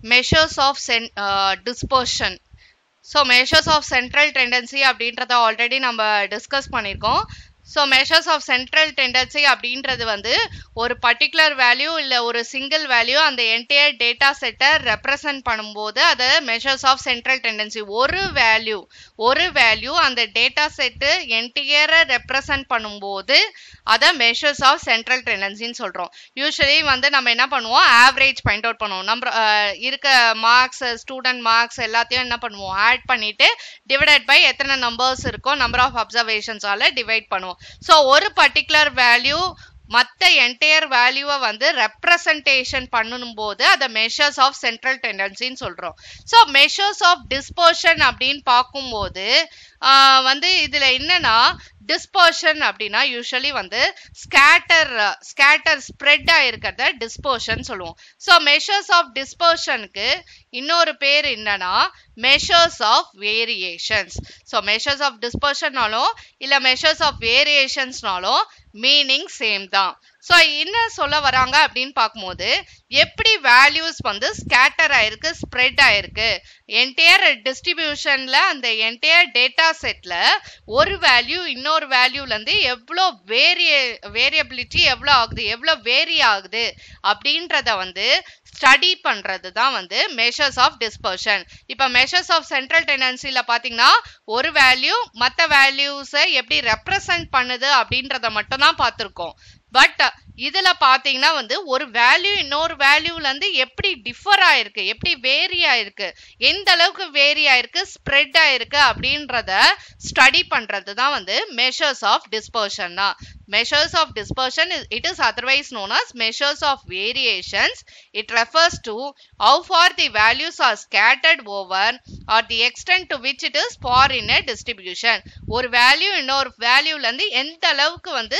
Measures of சென் dispersion so measures of central tendency அப்படின்றத already நம்ம டிஸ்கஸ் பண்ணியிருக்கோம் so measures of central tendency அப்படின்றது வந்து ஒரு பர்டிகுலர் வேல்யூ இல்லை ஒரு சிங்கிள் வேல்யூ அந்த என்டையர் டேட்டா செட்டை ரெப்ரசன்ட் பண்ணும்போது அதை மெஷர்ஸ் ஆஃப் சென்ட்ரல் டெண்டன்சி ஒரு வேல்யூ ஒரு வேல்யூ அந்த டேட்டா செட்டு என்டையரை ரெப்ரசன்ட் பண்ணும்போது அதை மெஷர்ஸ் ஆஃப் சென்ட்ரல் டெண்டன்சின்னு சொல்கிறோம் யூஸ்வலி வந்து நம்ம என்ன பண்ணுவோம் ஆவரேஜ் பாயிண்ட் அவுட் பண்ணுவோம் நம்ம அஹ், இருக்க மார்க்ஸ் ஸ்டூடெண்ட் மார்க்ஸ் எல்லாத்தையும் என்ன பண்ணுவோம் ஆட் பண்ணிட்டு டிவைடட் பை எத்தனை நம்பர்ஸ் இருக்கோ நம்பர் ஆஃப் அப்சர்வேஷன்ஸால டிவைட் பண்ணுவோம் ஸோ ஒரு பர்டிகுலர் வேல்யூ மற்ற என்டையர் வேல்யூவை வந்து ரெப்ரசன்டேஷன் பண்ணும்போது அதை மெஷர்ஸ் ஆஃப் சென்ட்ரல் டெண்டன்சின்னு சொல்கிறோம் ஸோ மெஷர்ஸ் ஆஃப் டிஸ்பர்ஷன் அப்படின்னு பார்க்கும்போது ஆஹ், வந்து இதில் என்னன்னா டிஸ்பர்ஷன் அப்படின்னா யூஸ்வலி வந்து ஸ்கேட்டர் ஸ்கேட்டர் ஸ்ப்ரெட் ஆயிருக்கிறத டிஸ்பர்ஷன் சொல்லுவோம் ஸோ மெஷர்ஸ் ஆஃப் டிஸ்பர்ஷனுக்கு இன்னொரு பேர் என்னன்னா measures of variations so measures of டிஸ்பர்ஷன்னாலும் இல்லை மெஷர்ஸ் ஆஃப் வேரியேஷன்ஸ்னாலும் மீனிங் சேம் தான் ஸோ என்ன சொல்ல வராங்க அப்படின்னு பார்க்கும்போது எப்படி வேல்யூஸ் வந்து ஸ்கேட்டர் ஆயிருக்கு ஸ்ப்ரெட் ஆயிருக்கு என்டையர் டிஸ்ட்ரிபியூஷன்ல அந்த என்டையர் டேட்டா செட்ல ஒரு வேல்யூ இன்னொரு வேல்யூல இருந்து எவ்வளோ வேரிய வேரியபிலிட்டி எவ்வளோ ஆகுது எவ்வளோ வேரி ஆகுது அப்படின்றத வந்து ஸ்டடி பண்றது தான் வந்து மெஷர்ஸ் ஆஃப் டிஸ்பர்ஷன் இப்போ மெஷர்ஸ் ஆஃப் சென்ட்ரல் டெண்டன்சியில் பார்த்தீங்கன்னா ஒரு வேல்யூ மற்ற வேல்யூஸை எப்படி ரெப்ரசன்ட் பண்ணுது அப்படின்றத மட்டும் தான் பார்த்துருக்கோம் பட் இதுல பாத்தீங்கன்னா வந்து ஒரு வேல்யூ இன்னொரு வேல்யூல இருந்து எப்படி டிஃபர் ஆயிருக்கு எப்படி வேரி ஆயிருக்கு எந்த அளவுக்கு வேரி ஆயிருக்கு ஸ்ப்ரெட் ஆயிருக்கு அப்படின்றத ஸ்டடி பண்றது தான் வந்து மெஷர்ஸ் ஆஃப் டிஸ்பர்ஷன் தான் measures of dispersion is it is otherwise known as measures of variations it refers to how far the values are scattered over or the extent to which it is far in a distribution ஒரு value இன்னொரு வேல்யூல இருந்து எந்த அளவுக்கு வந்து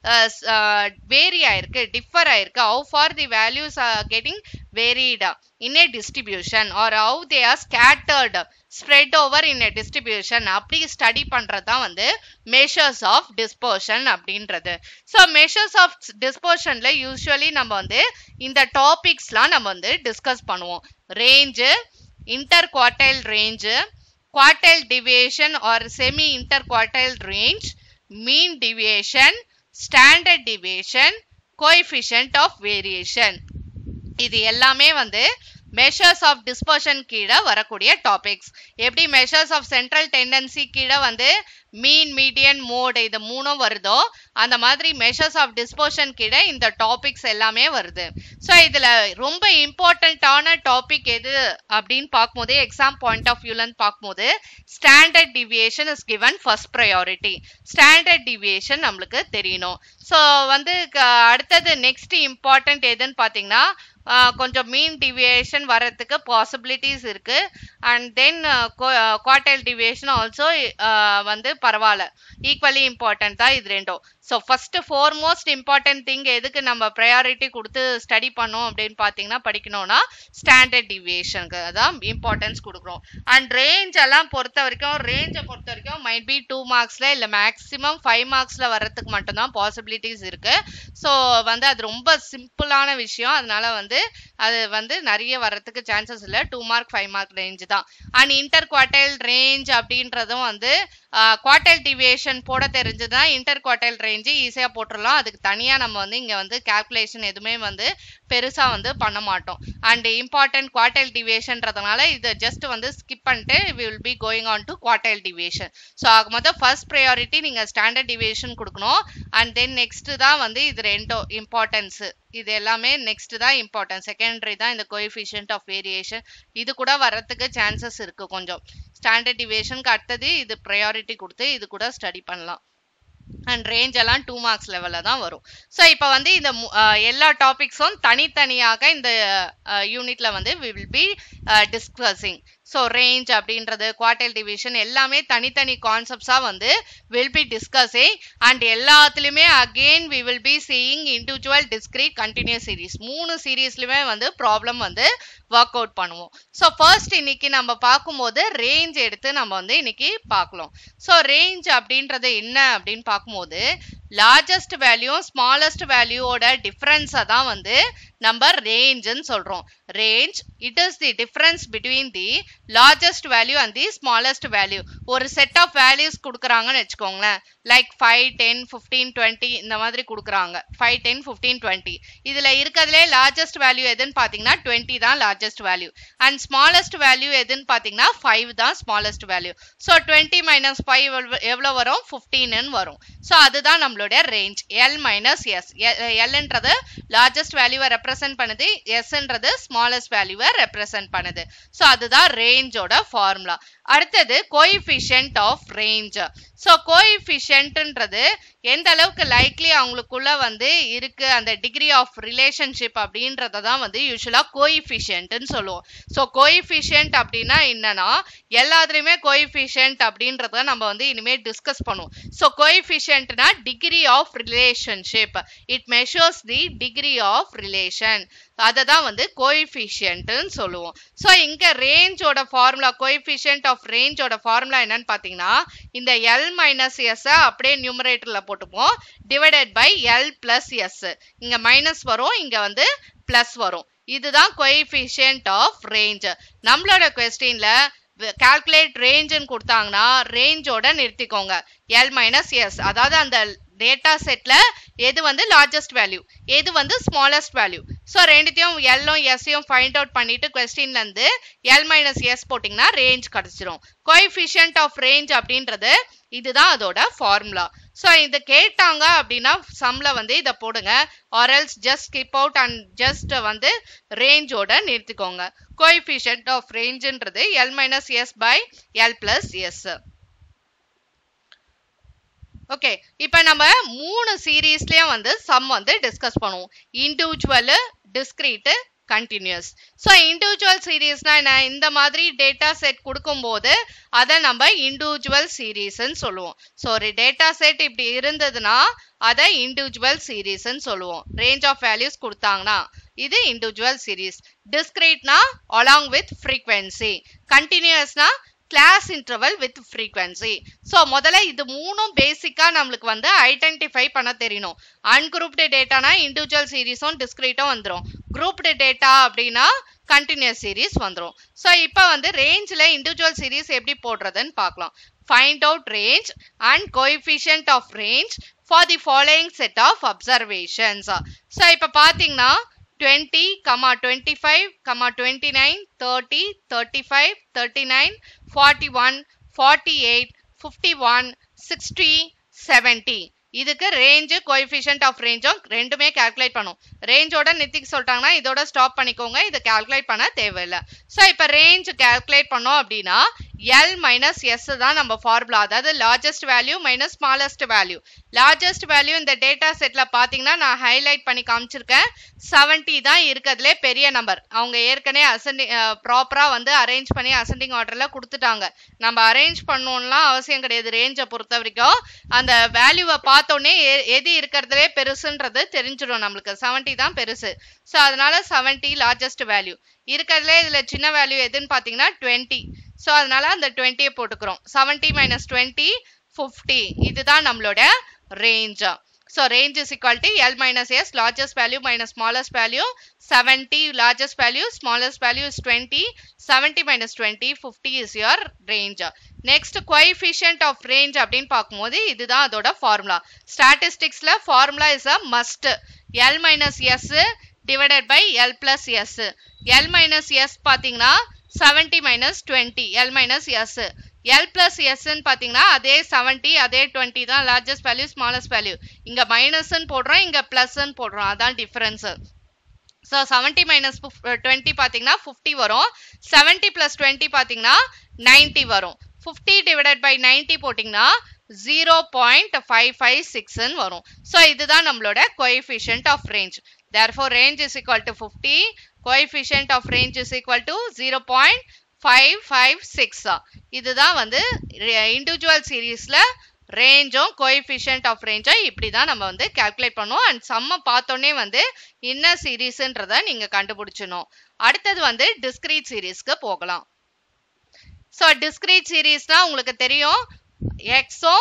vary ஆயிருக்கு differ ஆயிருக்கு how far the values are getting varied in a distribution or how they are scattered spread over in a distribution அப்படி ஸ்டடி பண்றது தான் வந்து measures of dispersion அப்படின்றது ஸோ measures of dispersionல யூஸ்வலி நம்ம வந்து இந்த டாபிக்ஸ்லாம் நம்ம வந்து டிஸ்கஸ் பண்ணுவோம் range inter quartile range quartile deviation or semi interquartile range mean deviation standard deviation coefficient of variation இது எல்லாமே வந்து மெஷர்ஸ் ஆஃப் டிஸ்பர்ஷன் கீழே வரக்கூடிய டாபிக்ஸ் எப்படி மெஷர்ஸ் ஆஃப் சென்ட்ரல் டெண்டன்சி கீழே வந்து மீன் மீடியன் மோட் இது மூணும் வருதோ அந்த மாதிரி மெஷர்ஸ் ஆஃப் டிஸ்பர்ஷன் கீழே இந்த டாபிக்ஸ் எல்லாமே வருது ஸோ இதில் ரொம்ப இம்பார்ட்டண்ட்டான டாபிக் எது அப்படின்னு பார்க்கும்போது எக்ஸாம் பாயிண்ட் ஆஃப் வியூலன்னு பார்க்கும்போது standard deviation is given first priority standard deviation நம்மளுக்கு தெரியணும் ஸோ வந்து க- அடுத்தது நெக்ஸ்ட் இம்பார்ட்டன்ட் எதுன்னு பார்த்தீங்கன்னா ஆஹ் கொஞ்சம் மீன் டிவியேஷன் வரதுக்கு பாசிபிலிட்டிஸ் இருக்கு and then quartile deviation also வந்து பரவாயில்ல ஈக்குவலி இம்பார்ட்டன்ட் தான் இது ரெண்டும் so first foremost important thing எதுக்கு நம்ம ப்ரையாரிட்டி கொடுத்து ஸ்டடி பண்ணோம் அப்படின்னு பார்த்தீங்கன்னா படிக்கணும்னா ஸ்டாண்டர்ட் டிவியேஷனுக்கு தான் இம்பார்ட்டன்ஸ் கொடுக்குறோம் அண்ட் ரேஞ்ச் எல்லாம் பொறுத்த வரைக்கும் ரேஞ்சை பொறுத்த வரைக்கும் மைட் பி டூ மார்க்ஸ்ல இல்லை மேக்ஸிமம் ஃபைவ் மார்க்ஸ்ல வர்றதுக்கு மட்டும்தான் பாசிபிலிட்டிஸ் இருக்கு ஸோ வந்து அது ரொம்ப சிம்பிளான விஷயம் அதனால வந்து அது வந்து நிறைய வர்றதுக்கு சான்சஸ் இல்லை two mark five mark range தான் அண்ட் இன்டர் குவார்டைல் ரேஞ்ச் அப்படின்றதும் வந்து குவார்டைல் டிவியேஷன் போட தெரிஞ்சதுன்னா இன்டர் குவார்டைல் ரேஞ்சு ஈஸியாக போட்டுடலாம் அதுக்கு தனியாக நம்ம வந்து இங்கே வந்து கால்குலேஷன் எதுவுமே வந்து பெருசாக வந்து பண்ண மாட்டோம் அண்ட் இம்பார்ட்டன்ட் குவார்டைல் டிவியேஷன்றதுனால இதை ஜஸ்ட் வந்து ஸ்கிப் பண்ணிட்டு we will be going on to quartile deviation so ஆக மொத்தம் ஃபர்ஸ்ட் ப்ரையாரிட்டி நீங்கள் ஸ்டாண்டர்ட் டிவியேஷன் கொடுக்கணும் அண்ட் தென் நெக்ஸ்ட் தான் வந்து இது ரெண்டோ இம்பார்ட்டன்ஸ் இது எல்லாமே நெக்ஸ்ட் தான் இம்பார்ட்டன்ட் செகண்டரி தான் இந்த கோஎஃபிஷியன்ட் ஆஃப் வேரியேஷன் இது கூட வர்றதுக்கு சான்சஸ் இருக்கு கொஞ்சம் ஸ்டாண்டர்ட் டிவியேஷனுக்கு அடுத்தது இது ப்ரையாரிட்டி கொடுத்து இது கூட ஸ்டடி பண்ணலாம் அண்ட் ரேஞ்ச் எல்லாம் டூ மார்க்ஸ் லெவலில் தான் வரும் ஸோ இப்போ வந்து இந்த மு- அஹ் எல்லா டாபிக்ஸும் தனித்தனியாக இந்த யூனிட்ல வந்து we will be discussing so range அப்படின்றது குவார்டைல் டிவிஷன் எல்லாமே தனித்தனி கான்செப்ட்ஸாக வந்து வில் பி டிஸ்கஸிங் அண்ட் எல்லாத்துலேயுமே again we will be seeing individual discrete continuous series மூணு சீரீஸ்லையுமே வந்து ப்ராப்ளம் வந்து ஒர்க் அவுட் பண்ணுவோம் ஸோ ஃபர்ஸ்ட் இன்னைக்கு நம்ம பார்க்கும்போது ரேஞ்ச் எடுத்து நம்ம வந்து இன்னைக்கு பார்க்கலாம் ஸோ ரேஞ்ச் அப்படின்றது என்ன அப்படின்னு பார்க்கும்போது லார்ஜஸ்ட் வேல்யூ ஸ்மாலஸ்ட் வேல்யூவோட டிஃபரன்ஸை தான் வந்து நம்ம ரேஞ்சுன்னு சொல்றோம் range it is the difference between the largest value and the smallest value ஒரு செட் ஆஃப் வேல்யூஸ் கொடுக்குறாங்கன்னு வச்சுக்கோங்களேன் like five ten fifteen twenty இந்த மாதிரி கொடுக்குறாங்க ஃபைவ் டென் ஃபிஃப்டீன் டுவெண்ட்டி இதில் இருக்கிறதுலே லார்ஜஸ்ட் வேல்யூ எதுன்னு பார்த்தீங்கன்னா டுவெண்ட்டி தான் largest value and smallest value எதுன்னு பார்த்தீங்கன்னா ஃபைவ் தான் smallest value so twenty minus five எவ்வளோ வரும் ஃபிஃப்டீன்னு வரும் ஸோ அதுதான் நம்மளுடைய ரேஞ்ச் எல் மைனஸ் எஸ் எல்ன்றது லார்ஜஸ்ட் வேல்யூவை ரெப்ரசென்ட் பண்ணுது எஸ்ன்றது ஸ்மாலஸ்ட் வேல்யூவை ரெப்ரசென்ட் பண்ணுது ஸோ அதுதான் ரேஞ்சோட ஃபார்முலா அடுத்தது கோஎஃபிஷியன்ட் ஆஃப் ரேஞ்ச் ஸோ கோஎஃபிஷியன்ட்ன்றது எந்த அளவுக்கு லைக்லி அவங்களுக்குள்ள வந்து இருக்கு அந்த டிகிரி ஆஃப் ரிலேஷன்ஷிப் அப்படின்றத தான் வந்து யூஸ்வலாக கோஎஃபிஷியன்ட்னு சொல்லுவோம் ஸோ கோஎஃபிஷியன்ட் அப்படின்னா என்னன்னா எல்லாத்துலேயுமே கோஎஃபிஷியன்ட் அப்படின்றத நம்ம வந்து இனிமேல் டிஸ்கஸ் பண்ணுவோம் ஸோ கோஎஃபிஷியன்ட்னா degree of relationship it measures the degree of relation அதை தான் வந்து கோஎஃபிஷியன்ட்னு சொல்லுவோம் ஸோ இங்கே ரேஞ்சோட ஃபார்முலா கோஎஃபிஷியன்ட் ஆஃப் ரேஞ்சோட ஃபார்முலா என்னன்னு பார்த்தீங்கன்னா இந்த எல் மைனஸ் எஸ் அப்படியே நியூமரேட்டரில் போட்டுப்போம் divided by L plus S இங்கே மைனஸ் வரும் இங்கே வந்து பிளஸ் வரும் இதுதான் கோஎஃபிஷியன்ட் ஆஃப் ரேஞ்ச் நம்மளோட கொஸ்டின்ல கால்குலேட் ரேஞ்சுன்னு கொடுத்தாங்கன்னா ரேஞ்சோட நிறுத்திக்கோங்க எல் மைனஸ் எஸ் அதாவது அந்த டேட்டா செட்ல எது வந்து லார்ஜஸ்ட் வேல்யூ எது வந்து ஸ்மாலஸ்ட் வேல்யூ ஸோ ரெண்டுத்தையும் எல்லும் எஸ்ஸையும் ஃபைண்ட் அவுட் பண்ணிட்டு கொஸ்டின்ல இருந்து எல் மைனஸ் எஸ் போட்டிங்கன்னா ரேஞ்ச் கிடச்சிரும் கோஎஃபிஷியன்ட் ஆஃப் ரேஞ்ச் அப்படின்றது இதுதான் அதோட ஃபார்முலா ஸோ இது கேட்டாங்க அப்படின்னா சம்ல வந்து இதை போடுங்க or else just skip out and just வந்து ரேஞ்சோட நிறுத்திக்கோங்க கோஎஃபிஷியன்ட் ஆஃப் ரேஞ்சுன்றது L minus S by L plus S okay இப்போ நம்ம மூணு சீரீஸ்லயும் வந்து சம் வந்து டிஸ்கஸ் பண்ணுவோம் individual discrete continuous so individual சீரீஸ்னா என்ன இந்த மாதிரி டேட்டா செட் கொடுக்கும்போது அதை நம்ம இண்டிவிஜுவல் சீரீஸ்ன்னு சொல்லுவோம் ஸோ ஒரு டேட்டா செட் இப்படி இருந்ததுன்னா அதை இண்டிவிஜுவல் சீரீஸ்ன்னு சொல்லுவோம் ரேஞ்ச் ஆஃப் வேல்யூஸ் கொடுத்தாங்கன்னா இது இண்டிவிஜுவல் சீரீஸ் டிஸ்கிரீட்னா அலாங் வித் ஃப்ரீக்வன்சி கண்டினியூஸ்னா class interval with frequency so முதல்ல இது மூணும் பேசிக்காக நம்மளுக்கு வந்து ஐடென்டிஃபை பண்ண தெரியணும் அன்குரூப்டு டேட்டானா இண்டிவிஜுவல் சீரீஸும் டிஸ்கிரீட்டும் வந்துடும் குரூப்டு டேட்டா அப்படின்னா கண்டினியூஸ் சீரீஸ் வந்துடும் ஸோ இப்போ வந்து ரேஞ்சில் இண்டிவிஜுவல் சீரீஸ் எப்படி போடுறதுன்னு பார்க்கலாம் find out range and coefficient of range for the following set of observations so இப்போ பார்த்தீங்கன்னா 20, comma 25, comma 29, 30, 35, 39, 41, 48, 51, 60, 70. இதுக்கு ரேஞ்சு கோஎஃபிஷியன்ட் ஆஃப் ரேஞ்சும் ரெண்டுமே கால்குலேட் பண்ணும் ரேஞ்சோட நித்திக்கு சொல்லிட்டாங்கன்னா இதோட ஸ்டாப் பண்ணிக்கோங்க இதை கால்குலேட் பண்ண தேவையில்லை ஸோ இப்போ ரேஞ்ச் கால்குலேட் பண்ணோம் அப்படின்னா எல் மைனஸ் எஸ் தான் நம்ம ஃபார்முலா அதாவது largest value minus smallest value largest value இந்த டேட்டா செட்ல பார்த்தீங்கன்னா நான் ஹைலைட் பண்ணி காமிச்சிருக்கேன் செவன்ட்டி தான் இருக்கிறதுலே பெரிய நம்பர் அவங்க ஏற்கனவே அசண்டிங் ப்ராப்பராக வந்து அரேஞ்ச் பண்ணி அசெண்டிங் ஆர்டரில் கொடுத்துட்டாங்க நம்ம அரேஞ்ச் பண்ணணும்லாம் அவசியம் கிடையாது ரேஞ்சை பொறுத்த வரைக்கும் அந்த வேல்யூவை பார்த்தோன்னே எது இருக்கிறதுலே பெருசுன்றது தெரிஞ்சிடும் நம்மளுக்கு செவன்ட்டி தான் பெருசு ஸோ அதனால செவன்ட்டி லார்ஜஸ்ட் வேல்யூ இருக்கிறதுலே இதில் சின்ன வேல்யூ எதுன்னு பார்த்தீங்கன்னா டுவெண்ட்டி ஸோ அதனால அந்த டுவெண்ட்டியை போட்டுக்கிறோம் செவன்ட்டி மைனஸ் டுவெண்ட்டி ஃபிஃப்டி இதுதான் நம்மளோட ரேஞ்சா so range is equal to L minus S largest value minus smallest value 70 largest value smallest value is 20 70 minus 20 50 is your range next coefficient of range அப்படின்னு பார்க்கும்போது இதுதான் அதோட ஃபார்முலா ஸ்டாட்டிஸ்டிக்ஸ்ல formula is a must L minus S divided by L plus S L minus S பார்த்தீங்கன்னா 70 minus 20 L minus S L plus எஸ்ன்னு பார்த்தீங்கன்னா அதே seventy அதே டுவெண்ட்டி தான் லார்ஜஸ்ட் வேல்யூ ஸ்மாலஸ்ட் வேல்யூ இங்கே மைனஸ்ன்னு போடுறோம் இங்கே ப்ளஸ்ன்னு போடுறோம் அதான் difference so seventy minus twenty பார்த்தீங்கன்னா ஃபிஃப்டி வரும் செவன்ட்டி ப்ளஸ் டுவெண்ட்டி பார்த்தீங்கன்னா நைன்ட்டி வரும் ஃபிஃப்டி டிவைடட் பை நைன்ட்டி போட்டிங்கன்னா ஜீரோ பாயிண்ட் ஃபைவ் ஃபைவ் சிக்ஸ்ன்னு வரும் ஸோ இதுதான் நம்மளோட coefficient of range therefore range is equal to 50 coefficient of range is equal to 0.556 இதுதான் வந்து இண்டிவிஜுவல் சீரீஸ்ல ரேஞ்சும் கோஎஃபிஷியன்ட் ஆஃப் ரேஞ்சும் இப்படி தான் நம்ம வந்து கால்குலேட் பண்ணுவோம் அண்ட் சம்ம பார்த்தோன்னே வந்து என்ன சீரீஸ்ன்றத நீங்க கண்டுபிடிச்சணும் அடுத்தது வந்து டிஸ்கிரீட் சீரீஸ்க்கு போகலாம் ஸோ டிஸ்கிரீட் சீரீஸ்னா உங்களுக்கு தெரியும் எக்ஸும்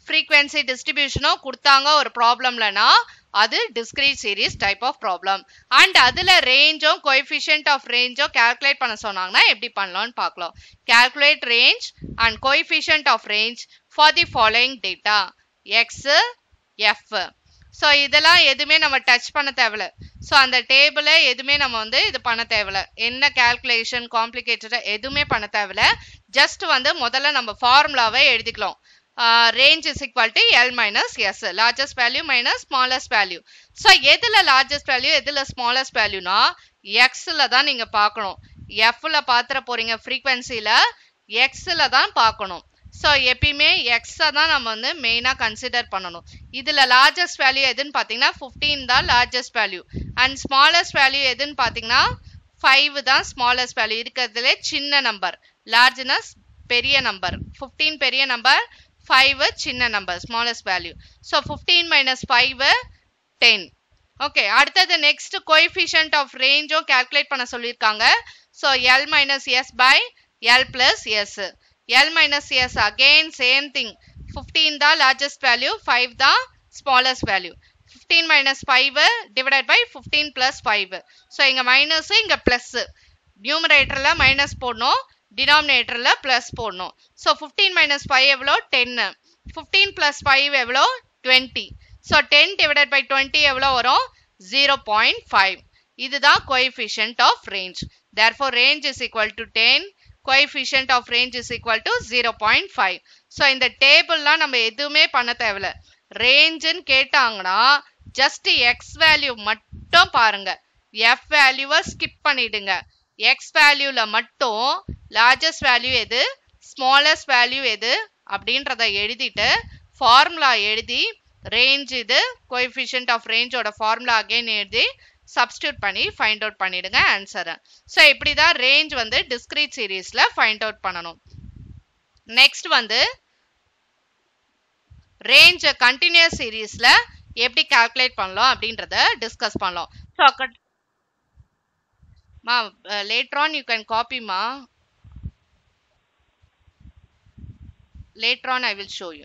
ஃப்ரீக்வன்சி டிஸ்ட்ரிபியூஷனோ கொடுத்தாங்க ஒரு ப்ராப்ளம்லனா அது discrete series type of problem and அதில் ரேஞ்சும் கோஎஃபிஷியன்ட் ஆஃப் ரேஞ்சும் கால்குலேட் பண்ண சொன்னாங்கன்னா எப்படி பண்ணலாம்னு பார்க்கலாம் calculate range and coefficient of range for the following data X F so இதெல்லாம் எதுவுமே நம்ம டச் பண்ண தேவையில்ல ஸோ அந்த டேபிளை எதுவுமே நம்ம வந்து இது பண்ண தேவையில்ல என்ன கால்குலேஷன் காம்ப்ளிகேட்டடாக எதுவுமே பண்ண தேவையில்ல ஜஸ்ட் வந்து முதல்ல நம்ம ஃபார்முலாவை எழுதிக்கலாம் range is equal to L minus S largest value minus smallest value so எதில் லார்ஜஸ்ட் வேல்யூ எதில் ஸ்மாலஸ்ட் வேல்யூனா எக்ஸில் தான் நீங்கள் பார்க்கணும் எஃப்ல பார்த்துற போறீங்க ஃப்ரீக்வன்சியில் எக்ஸில் தான் பார்க்கணும் ஸோ எப்பயுமே எக்ஸை தான் நம்ம வந்து மெயினாக கன்சிடர் பண்ணணும் இதில் லார்ஜஸ்ட் வேல்யூ எதுன்னு பார்த்தீங்கன்னா ஃபிஃப்டீன் தான் largest value and smallest value எதுன்னு பார்த்தீங்கன்னா ஃபைவ் தான் ஸ்மாலஸ்ட் வேல்யூ இருக்கிறதுலே சின்ன நம்பர் லார்ஜ்னஸ் பெரிய நம்பர் ஃபிஃப்டீன் பெரிய நம்பர் ஃபைவ் சின்ன number smallest value so fifteen minus five ten okay அடுத்தது நெக்ஸ்ட் கோஎஃபிஷியன்ட் ஆஃப் ரேஞ்சும் கால்குலேட் பண்ண சொல்லியிருக்காங்க so L minus S by L plus S L minus S again same thing fifteen தான் largest value five தான் smallest value fifteen minus five divided by fifteen plus five so இங்கே minus இங்கே plus நியூமரேட்டரில் minus போடணும் டினாமினேட்டரில் plus போடணும் so fifteen minus five எவ்வளோ டென்னு ஃபிஃப்டீன் ப்ளஸ் ஃபைவ் எவ்வளோ twenty so ten divided by twenty எவ்வளோ வரும் ஜீரோ பாயிண்ட் ஃபைவ் இதுதான் coefficient of range therefore range is equal to ten coefficient of range is equal to zero point five so இந்த டேபிள்லாம் நம்ம எதுவுமே பண்ண தேவையில்ல ரேஞ்சுன்னு கேட்டாங்கன்னா ஜஸ்ட் எக்ஸ் வேல்யூ மட்டும் பாருங்க எஃப் வேல்யூவை ஸ்கிப் பண்ணிடுங்க எக்ஸ் வேல்யூல மட்டும் லார்ஜஸ்ட் வேல்யூ எது ஸ்மாலஸ்ட் வேல்யூ எது அப்படின்றத எழுதிட்டு ஃபார்முலா எழுதி ரேஞ்ச் இது கோஎஃபிஷியன்ட் ஆஃப் ரேஞ்சோட ஃபார்முலா அகைன் எழுதி சப்ஸ்டியூட் பண்ணி ஃபைண்ட் அவுட் பண்ணிடுங்க ஆன்சரை ஸோ இப்படி தான் ரேஞ்ச் வந்து டிஸ்கிரீட் சீரீஸில் ஃபைண்ட் அவுட் பண்ணணும் நெக்ஸ்ட் வந்து ரேஞ்ச் கண்டினியூஸ் சீரீஸில் எப்படி கால்குலேட் பண்ணலாம் அப்படின்றத டிஸ்கஸ் பண்ணலாம் ஸோ மா லேட்டர் ஆன் யூ கேன் காப்பிமா later on I will show you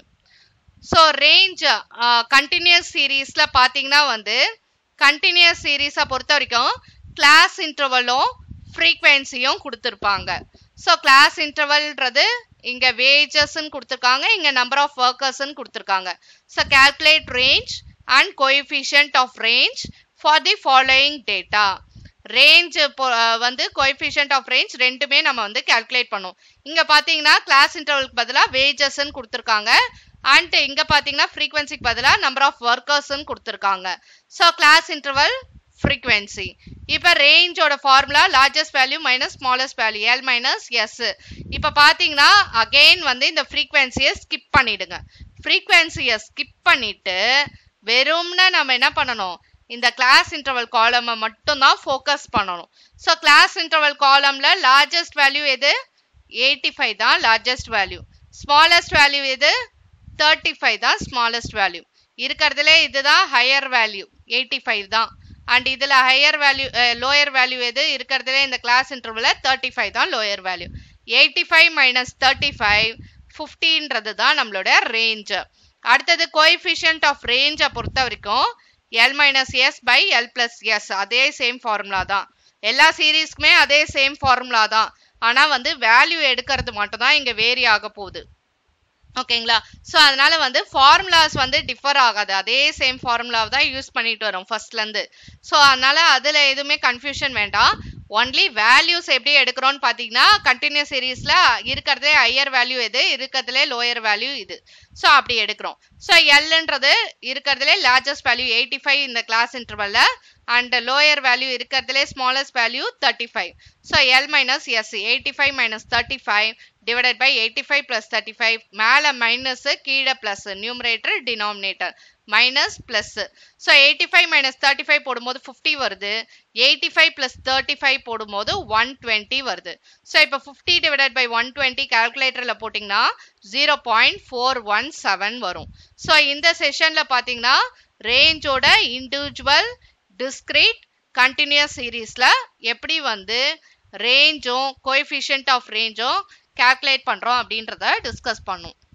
so range continuous சீரீஸில் பார்த்தீங்கன்னா வந்து கண்டினியூஸ் சீரீஸை பொறுத்த வரைக்கும் கிளாஸ் இன்டர்வலும் ஃப்ரீக்வன்சியும் கொடுத்துருப்பாங்க ஸோ கிளாஸ் இன்டர்வல்ன்றது இங்கே வேஜஸ்ன்னு கொடுத்துருக்காங்க இங்கே நம்பர் ஆஃப் ஒர்க்கர்ஸ்ன்னு கொடுத்துருக்காங்க so calculate range and coefficient of range for the following data range வந்து கோஎஃபிஷியன்ட் ஆஃப் ரேஞ்ச் ரெண்டுமே நம்ம வந்து கால்குலேட் பண்ணும் இங்கே பார்த்தீங்கன்னா கிளாஸ் இன்டர்வலுக்கு பதிலாக வேஜஸ்ன்னு கொடுத்துருக்காங்க அண்ட் இங்கே பார்த்தீங்கன்னா ஃப்ரீக்வன்சிக்கு பதிலாக நம்பர் ஆஃப் ஒர்க்கர்ஸ்ன்னு கொடுத்துருக்காங்க ஸோ கிளாஸ் இன்டர்வல் ஃப்ரீக்வன்சி இப்போ ரேஞ்சோட formula largest value minus smallest value L minus S இப்போ பார்த்தீங்கன்னா அகெயின் வந்து இந்த ஃப்ரீக்வன்சியை ஸ்கிப் பண்ணிடுங்க ஃப்ரீக்வன்சியை ஸ்கிப் பண்ணிட்டு வெறும்னா நம்ம என்ன பண்ணணும் இந்த கிளாஸ் இன்டர்வல் காலமை மட்டும் தான் ஃபோக்கஸ் பண்ணணும் ஸோ கிளாஸ் இன்டர்வல் காலம்ல லார்ஜஸ்ட் வேல்யூ எது எயிட்டி ஃபைவ் தான் லார்ஜஸ்ட் வேல்யூ ஸ்மாலஸ்ட் வேல்யூ எது தேர்ட்டி ஃபைவ் தான் ஸ்மாலஸ்ட் வேல்யூ இருக்கிறதுல இதுதான் ஹையர் வேல்யூ எயிட்டி ஃபைவ் தான் அண்ட் இதில் ஹையர் வேல்யூ லோயர் வேல்யூ எது இருக்கிறதுல இந்த கிளாஸ் இன்டர்வலில் தேர்ட்டி ஃபைவ் தான் lower value eighty five minus thirty five ஃபிஃப்டின்றது தான் நம்மளோட ரேஞ்சு அடுத்தது கோஎஃபிஷியன்ட் ஆஃப் ரேஞ்சை பொறுத்த வரைக்கும் L minus S by L plus S அதே சேம் ஃபார்முலா தான் எல்லா சீரீஸ்க்குமே அதே சேம் ஃபார்முலா தான் ஆனால் வந்து வேல்யூ எடுக்கிறது மட்டும் தான் இங்கே வேரி ஆக போகுது ஓகேங்களா ஸோ அதனால வந்து ஃபார்முலாஸ் வந்து டிஃபர் ஆகாது அதே சேம் ஃபார்முலாவை தான் யூஸ் பண்ணிட்டு வரோம் ஃபர்ஸ்ட்லேருந்து ஸோ அதனால அதில் எதுவுமே கன்ஃபியூஷன் வேண்டாம் ஒன்லி வேல்யூஸ் எப்படி எடுக்கிறோம்னு பார்த்தீங்கன்னா கண்டினியூஸ் சீரீஸில் இருக்கிறதே ஹையர் வேல்யூ எது இருக்கிறதுலே லோயர் வேல்யூ இது ஸோ அப்படி எடுக்கிறோம் ஸோ எல்ன்றது இருக்கிறதுலே லார்ஜஸ்ட் வேல்யூ எயிட்டி ஃபைவ் இந்த கிளாஸ் இன்டர்வலில் அண்ட் லோயர் வேல்யூ இருக்கிறதுலே smallest value thirty five so L minus S eighty five minus thirty five divided by eighty five plus thirty five மேலே minus கீழே plus numerator denominator minus plus so eighty five minus thirty five போடும்போது fifty வருது eighty five plus thirty five போடும்போது one twenty வருது so இப்போ fifty divided by one twenty கால்குலேட்டரில் போட்டிங்கன்னா zero point four one seven வரும் so இந்த செஷனில் பார்த்தீங்கன்னா ரேஞ்சோட இண்டிவிஜுவல் டிஸ்கிரீட் கண்டினியூஸ் சீரீஸில் எப்படி வந்து ரேஞ்சும் கோஎஃபிஷியன்ட் ஆஃப் ரேஞ்சும் கால்குலேட் பண்ணுறோம் அப்படின்றத டிஸ்கஸ் பண்ணும்